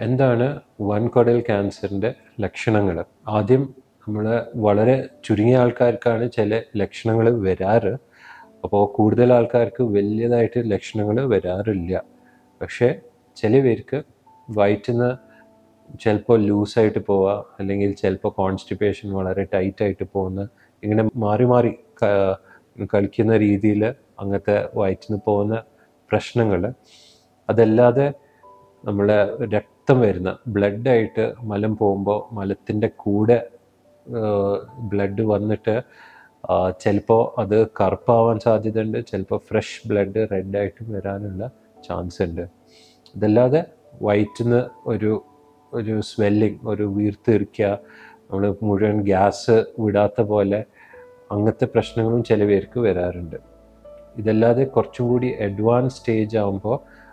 എന്താണ് വൻകുടൽ ക്യാൻസറിൻ്റെ ലക്ഷണങ്ങൾ ആദ്യം നമ്മൾ വളരെ ചുരുങ്ങിയ ആൾക്കാർക്കാണ് ചില ലക്ഷണങ്ങൾ വരാറ് അപ്പോൾ കൂടുതൽ ആൾക്കാർക്ക് വലിയതായിട്ട് ലക്ഷണങ്ങൾ വരാറില്ല പക്ഷേ ചില പേർക്ക് വയറ്റിന്ന് ചിലപ്പോൾ ലൂസായിട്ട് പോവുക അല്ലെങ്കിൽ ചിലപ്പോൾ കോൺസ്റ്റിപ്പേഷൻ വളരെ ടൈറ്റായിട്ട് പോകുന്ന ഇങ്ങനെ മാറി മാറി ക- കളിക്കുന്ന രീതിയിൽ അങ്ങനത്തെ വയറ്റിന്ന് പോകുന്ന പ്രശ്നങ്ങൾ അതല്ലാതെ നമ്മളെ രക്തം വരുന്ന ബ്ലഡായിട്ട് മലം പോകുമ്പോൾ മലത്തിൻ്റെ കൂടെ ബ്ലഡ് വന്നിട്ട് ചിലപ്പോൾ അത് കറുപ്പാവാൻ സാധ്യതയുണ്ട് ചിലപ്പോൾ ഫ്രഷ് ബ്ലഡ് റെഡായിട്ട് വരാനുള്ള ചാൻസ് ഉണ്ട് ഇതല്ലാതെ വയറ്റിന്ന് ഒരു ഒരു സ്വെല്ലിങ് ഒരു വീർത്തിരിക്കുക നമ്മൾ മുഴുവൻ ഗ്യാസ് വിടാത്ത പോലെ അങ്ങനത്തെ പ്രശ്നങ്ങളും ചില പേർക്ക് വരാറുണ്ട് ഇതല്ലാതെ കുറച്ചും കൂടി അഡ്വാൻസ് സ്റ്റേജ് ആകുമ്പോൾ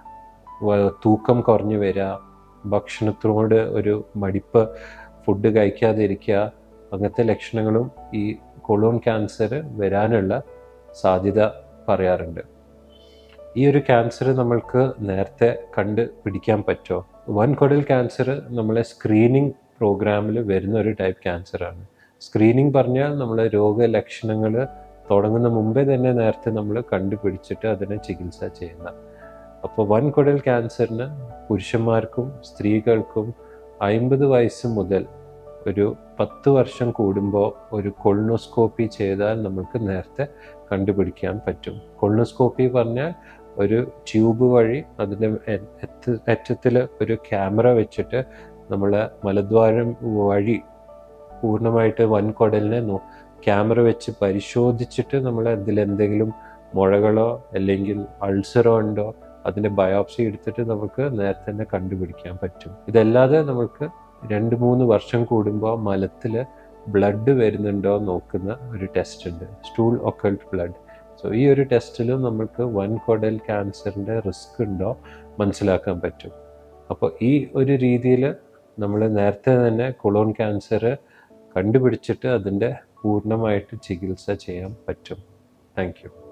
തൂക്കം കുറഞ്ഞു വരിക ഭക്ഷണത്തിനോട് ഒരു മടിപ്പ് ഫുഡ് കഴിക്കാതിരിക്കുക അങ്ങനത്തെ ലക്ഷണങ്ങളും ഈ കൊളോൺ ക്യാൻസർ വരാനുള്ള സാധ്യത പറയാറുണ്ട് ഈ ഒരു ക്യാൻസർ നമ്മൾക്ക് നേരത്തെ കണ്ട് പിടിക്കാൻ പറ്റുമോ വൻകുടൽ ക്യാൻസർ നമ്മളെ സ്ക്രീനിങ് പ്രോഗ്രാമിൽ വരുന്ന ഒരു ടൈപ്പ് ക്യാൻസറാണ് സ്ക്രീനിങ് പറഞ്ഞാൽ നമ്മളെ രോഗലക്ഷണങ്ങൾ തുടങ്ങുന്ന മുമ്പേ തന്നെ നേരത്തെ നമ്മൾ കണ്ടുപിടിച്ചിട്ട് അതിനെ ചികിത്സ ചെയ്യുന്ന അപ്പോൾ വൻകുടൽ ക്യാൻസറിന് പുരുഷന്മാർക്കും സ്ത്രീകൾക്കും അമ്പത് വയസ്സ് മുതൽ ഒരു പത്ത് വർഷം കൂടുമ്പോൾ ഒരു കൊള്ളുനോസ്കോപ്പി ചെയ്താൽ നമുക്ക് നേരത്തെ കണ്ടുപിടിക്കാൻ പറ്റും കൊള്ളുനോസ്കോപ്പി പറഞ്ഞാൽ ഒരു ട്യൂബ് വഴി അതിൻ്റെ അറ്റത്തിൽ ഒരു ക്യാമറ വെച്ചിട്ട് നമ്മളെ മലദ്വാരം വഴി പൂർണ്ണമായിട്ട് വൻകുടലിനെ നോ ക്യാമറ വെച്ച് പരിശോധിച്ചിട്ട് നമ്മൾ അതിലെന്തെങ്കിലും മുഴകളോ അല്ലെങ്കിൽ അൾസറോ ഉണ്ടോ അതിൻ്റെ ബയോപ്സി എടുത്തിട്ട് നമുക്ക് നേരത്തെ തന്നെ കണ്ടുപിടിക്കാൻ പറ്റും ഇതല്ലാതെ നമുക്ക് രണ്ട് മൂന്ന് വർഷം കൂടുമ്പോൾ മലത്തിൽ ബ്ലഡ് വരുന്നുണ്ടോ നോക്കുന്ന ഒരു ടെസ്റ്റ് ഉണ്ട് സ്റ്റൂൾ ഒക്കൾട്ട് ബ്ലഡ് സോ ഈ ഒരു ടെസ്റ്റിലും നമുക്ക് വൻകുടൽ ക്യാൻസറിൻ്റെ റിസ്ക് ഉണ്ടോ മനസ്സിലാക്കാൻ പറ്റും അപ്പോൾ ഈ ഒരു രീതിയിൽ നമ്മൾ നേരത്തെ തന്നെ കൊളോൺ ക്യാൻസർ കണ്ടുപിടിച്ചിട്ട് അതിൻ്റെ പൂർണ്ണമായിട്ട് ചികിത്സ ചെയ്യാൻ പറ്റും താങ്ക് യു